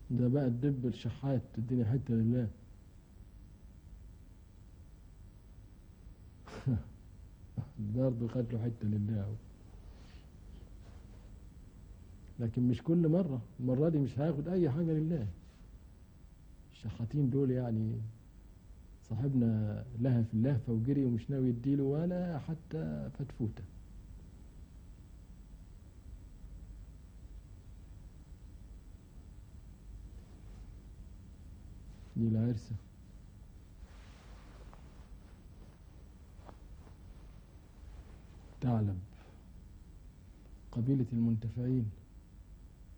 ده بقى الدب الشحات تديني حتة لله برضه خد له حتة لله أهو. لكن مش كل مرة المرة دي مش هياخد أي حاجة لله الشحاتين دول يعني صاحبنا لها في اللهفة وجري ومش ناوي يديله ولا حتى فتفوتة دي العرسة ثعلب قبيلة المنتفعين